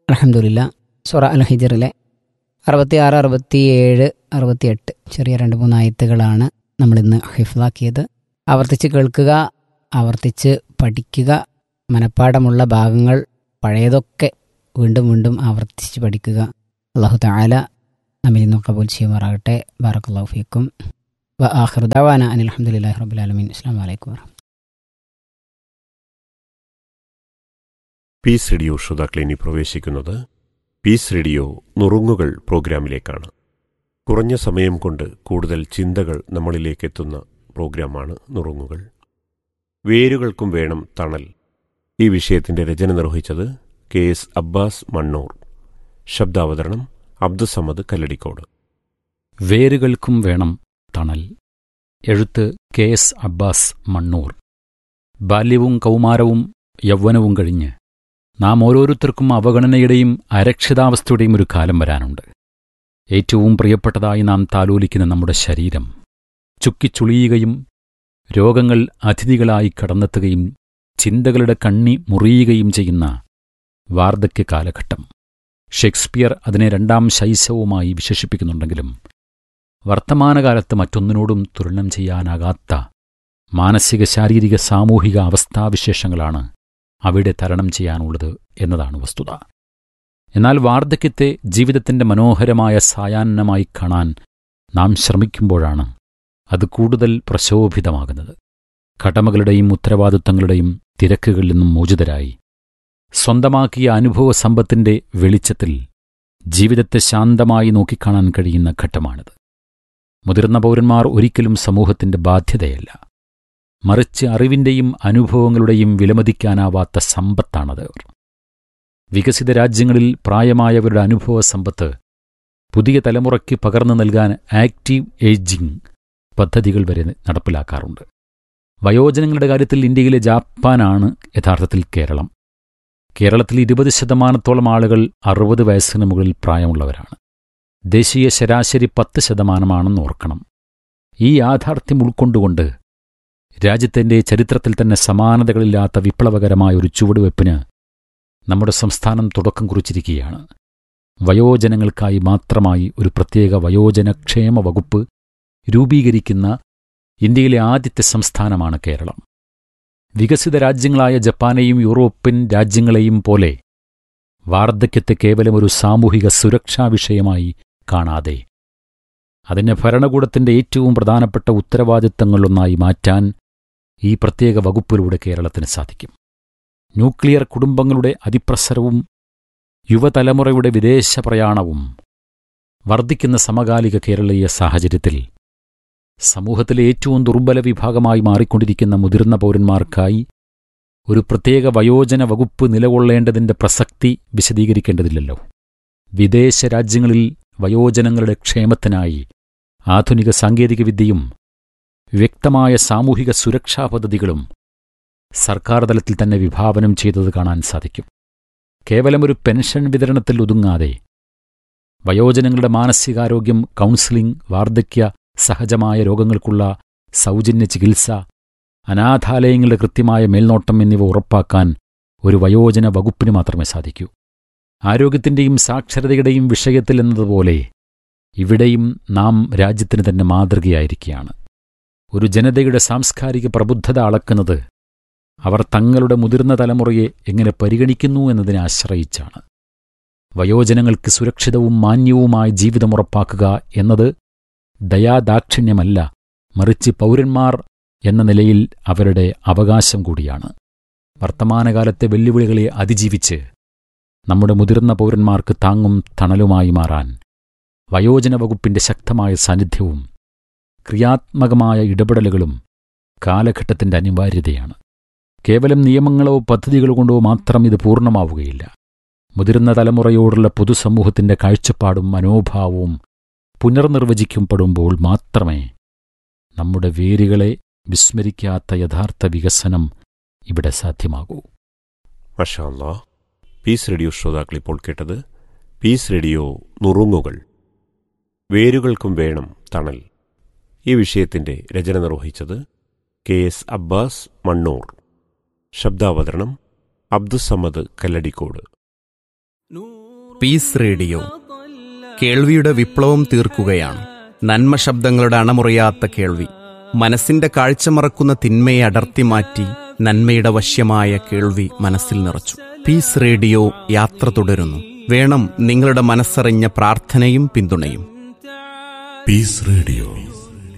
അലഹമുല്ല സുറ അൽ ഹിജറിലെ അറുപത്തി ആറ് അറുപത്തി ഏഴ് അറുപത്തി എട്ട് ചെറിയ രണ്ട് മൂന്ന് ആയത്തുകളാണ് നമ്മളിന്ന് ഹിഫ്ലാക്കിയത് ആവർത്തിച്ച് കേൾക്കുക ആവർത്തിച്ച് പഠിക്കുക മനഃപ്പാടമുള്ള ഭാഗങ്ങൾ പഴയതൊക്കെ വീണ്ടും വീണ്ടും ആവർത്തിച്ച് പഠിക്കുക അള്ളാഹു താല നമ്മിൽ നിന്നും കബൂൽ ചെയ്യുമാറാകട്ടെ ബാറക്കല്ലാഹു ഫീക്കും വ ആഹൃദാവാന അനിൽ അഹമ്മദില്ലാഹി റബുലാലമീൻ അസ്സാം വലൈക്കും വറഹ്മത്തുള്ളാഹി പീസ് റേഡിയോ ശ്രോതാക്കൾ ഇനി പ്രവേശിക്കുന്നത് പീസ് റേഡിയോ നുറുങ്ങുകൾ പ്രോഗ്രാമിലേക്കാണ് കുറഞ്ഞ സമയം കൊണ്ട് കൂടുതൽ ചിന്തകൾ നമ്മളിലേക്ക് എത്തുന്ന പ്രോഗ്രാമാണ് നുറുങ്ങുകൾ വേരുകൾക്കും വേണം തണൽ ഈ വിഷയത്തിന്റെ രചന നിർവഹിച്ചത് കെ എസ് അബ്ബാസ് മണ്ണൂർ ശബ്ദാവതരണം അബ്ദുസമദ് കല്ലടിക്കോട് വേരുകൾക്കും വേണം തണൽ എഴുത്ത് കെ എസ് അബ്ബാസ് മണ്ണൂർ ബാല്യവും കൗമാരവും യൗവനവും കഴിഞ്ഞ് നാം ഓരോരുത്തർക്കും അവഗണനയുടെയും അരക്ഷിതാവസ്ഥയുടെയും ഒരു കാലം വരാനുണ്ട് ഏറ്റവും പ്രിയപ്പെട്ടതായി നാം താലോലിക്കുന്ന നമ്മുടെ ശരീരം ചുക്കിച്ചുളിയുകയും രോഗങ്ങൾ അതിഥികളായി കടന്നെത്തുകയും ചിന്തകളുടെ കണ്ണി മുറിയുകയും ചെയ്യുന്ന വാർദ്ധക്യ കാലഘട്ടം ഷേക്സ്പിയർ അതിനെ രണ്ടാം ശൈശവുമായി വിശേഷിപ്പിക്കുന്നുണ്ടെങ്കിലും വർത്തമാനകാലത്ത് മറ്റൊന്നിനോടും തുലനം ചെയ്യാനാകാത്ത മാനസിക ശാരീരിക സാമൂഹിക അവസ്ഥാവിശേഷങ്ങളാണ് അവിടെ തരണം ചെയ്യാനുള്ളത് എന്നതാണ് വസ്തുത എന്നാൽ വാർദ്ധക്യത്തെ ജീവിതത്തിന്റെ മനോഹരമായ സായാഹ്നമായി കാണാൻ നാം ശ്രമിക്കുമ്പോഴാണ് അത് കൂടുതൽ പ്രശോഭിതമാകുന്നത് കടമകളുടെയും ഉത്തരവാദിത്വങ്ങളുടെയും തിരക്കുകളിൽ നിന്നും മോചിതരായി സ്വന്തമാക്കിയ അനുഭവ സമ്പത്തിന്റെ വെളിച്ചത്തിൽ ജീവിതത്തെ ശാന്തമായി നോക്കിക്കാണാൻ കഴിയുന്ന ഘട്ടമാണിത് മുതിർന്ന പൗരന്മാർ ഒരിക്കലും സമൂഹത്തിന്റെ ബാധ്യതയല്ല മറിച്ച് അറിവിന്റെയും അനുഭവങ്ങളുടെയും വിലമതിക്കാനാവാത്ത സമ്പത്താണത് അവർ വികസിത രാജ്യങ്ങളിൽ പ്രായമായവരുടെ അനുഭവ സമ്പത്ത് പുതിയ തലമുറയ്ക്ക് പകർന്നു നൽകാൻ ആക്റ്റീവ് ഏജിംഗ് പദ്ധതികൾ വരെ നടപ്പിലാക്കാറുണ്ട് വയോജനങ്ങളുടെ കാര്യത്തിൽ ഇന്ത്യയിലെ ജാപ്പാനാണ് യഥാർത്ഥത്തിൽ കേരളം കേരളത്തിൽ ഇരുപത് ശതമാനത്തോളം ആളുകൾ അറുപത് വയസ്സിന് മുകളിൽ പ്രായമുള്ളവരാണ് ദേശീയ ശരാശരി പത്ത് ശതമാനമാണെന്ന് ഓർക്കണം ഈ യാഥാർത്ഥ്യം ഉൾക്കൊണ്ടുകൊണ്ട് രാജ്യത്തിന്റെ ചരിത്രത്തിൽ തന്നെ സമാനതകളില്ലാത്ത വിപ്ലവകരമായ ഒരു ചുവടുവെപ്പിന് നമ്മുടെ സംസ്ഥാനം തുടക്കം കുറിച്ചിരിക്കുകയാണ് വയോജനങ്ങൾക്കായി മാത്രമായി ഒരു പ്രത്യേക വയോജനക്ഷേമ വകുപ്പ് രൂപീകരിക്കുന്ന ഇന്ത്യയിലെ ആദ്യത്തെ സംസ്ഥാനമാണ് കേരളം വികസിത രാജ്യങ്ങളായ ജപ്പാനെയും യൂറോപ്യൻ രാജ്യങ്ങളെയും പോലെ വാർദ്ധക്യത്തെ കേവലം ഒരു സാമൂഹിക സുരക്ഷാ വിഷയമായി കാണാതെ അതിനെ ഭരണകൂടത്തിന്റെ ഏറ്റവും പ്രധാനപ്പെട്ട ഉത്തരവാദിത്തങ്ങളിലൊന്നായി മാറ്റാൻ ഈ പ്രത്യേക വകുപ്പിലൂടെ കേരളത്തിന് സാധിക്കും ന്യൂക്ലിയർ കുടുംബങ്ങളുടെ അതിപ്രസരവും യുവതലമുറയുടെ വിദേശ പ്രയാണവും വർദ്ധിക്കുന്ന സമകാലിക കേരളീയ സാഹചര്യത്തിൽ സമൂഹത്തിലെ ഏറ്റവും ദുർബല വിഭാഗമായി മാറിക്കൊണ്ടിരിക്കുന്ന മുതിർന്ന പൗരന്മാർക്കായി ഒരു പ്രത്യേക വയോജന വകുപ്പ് നിലകൊള്ളേണ്ടതിന്റെ പ്രസക്തി വിശദീകരിക്കേണ്ടതില്ലല്ലോ വിദേശ രാജ്യങ്ങളിൽ വയോജനങ്ങളുടെ ക്ഷേമത്തിനായി ആധുനിക സാങ്കേതികവിദ്യയും വ്യക്തമായ സാമൂഹിക സുരക്ഷാ പദ്ധതികളും സർക്കാർ തലത്തിൽ തന്നെ വിഭാവനം ചെയ്തത് കാണാൻ സാധിക്കും കേവലം ഒരു പെൻഷൻ വിതരണത്തിൽ ഒതുങ്ങാതെ വയോജനങ്ങളുടെ മാനസികാരോഗ്യം കൗൺസിലിംഗ് വാർദ്ധക്യ സഹജമായ രോഗങ്ങൾക്കുള്ള സൗജന്യ ചികിത്സ അനാഥാലയങ്ങളുടെ കൃത്യമായ മേൽനോട്ടം എന്നിവ ഉറപ്പാക്കാൻ ഒരു വയോജന വകുപ്പിന് മാത്രമേ സാധിക്കൂ ആരോഗ്യത്തിന്റെയും സാക്ഷരതയുടെയും വിഷയത്തിൽ എന്നതുപോലെ ഇവിടെയും നാം രാജ്യത്തിന് തന്നെ മാതൃകയായിരിക്കുകയാണ് ഒരു ജനതയുടെ സാംസ്കാരിക പ്രബുദ്ധത അളക്കുന്നത് അവർ തങ്ങളുടെ മുതിർന്ന തലമുറയെ എങ്ങനെ പരിഗണിക്കുന്നു എന്നതിനെ ആശ്രയിച്ചാണ് വയോജനങ്ങൾക്ക് സുരക്ഷിതവും മാന്യവുമായ ജീവിതം ഉറപ്പാക്കുക എന്നത് ദയാദാക്ഷിണ്യമല്ല മറിച്ച് പൗരന്മാർ എന്ന നിലയിൽ അവരുടെ അവകാശം കൂടിയാണ് വർത്തമാനകാലത്തെ വെല്ലുവിളികളെ അതിജീവിച്ച് നമ്മുടെ മുതിർന്ന പൗരന്മാർക്ക് താങ്ങും തണലുമായി മാറാൻ വയോജന വകുപ്പിന്റെ ശക്തമായ സാന്നിധ്യവും ക്രിയാത്മകമായ ഇടപെടലുകളും കാലഘട്ടത്തിന്റെ അനിവാര്യതയാണ് കേവലം നിയമങ്ങളോ പദ്ധതികളോ കൊണ്ടോ മാത്രം ഇത് പൂർണ്ണമാവുകയില്ല മുതിർന്ന തലമുറയോടുള്ള പൊതുസമൂഹത്തിന്റെ കാഴ്ചപ്പാടും മനോഭാവവും പുനർനിർവചിക്കപ്പെടുമ്പോൾ മാത്രമേ നമ്മുടെ വേരുകളെ വിസ്മരിക്കാത്ത യഥാർത്ഥ വികസനം ഇവിടെ സാധ്യമാകൂ മഷാല്ലാ പീസ് റേഡിയോ ശ്രോതാക്കൾ ഇപ്പോൾ കേട്ടത് പീസ് റേഡിയോ നുറുങ്ങുകൾ വേരുകൾക്കും വേണം തണൽ ഈ വിഷയത്തിന്റെ രചന നിർവഹിച്ചത് കെ എസ് അബ്ബാസ് മണ്ണൂർ ശബ്ദാവതരണം അബ്ദുസമ്മദ് കല്ലടിക്കോട് പീസ് റേഡിയോ കേൾവിയുടെ വിപ്ലവം തീർക്കുകയാണ് നന്മ ശബ്ദങ്ങളുടെ അണമുറിയാത്ത കേൾവി മനസ്സിന്റെ കാഴ്ച മറക്കുന്ന തിന്മയെ അടർത്തി മാറ്റി നന്മയുടെ വശ്യമായ കേൾവി മനസ്സിൽ നിറച്ചു പീസ് റേഡിയോ യാത്ര തുടരുന്നു വേണം നിങ്ങളുടെ മനസ്സറിഞ്ഞ പ്രാർത്ഥനയും പിന്തുണയും Peace Radio.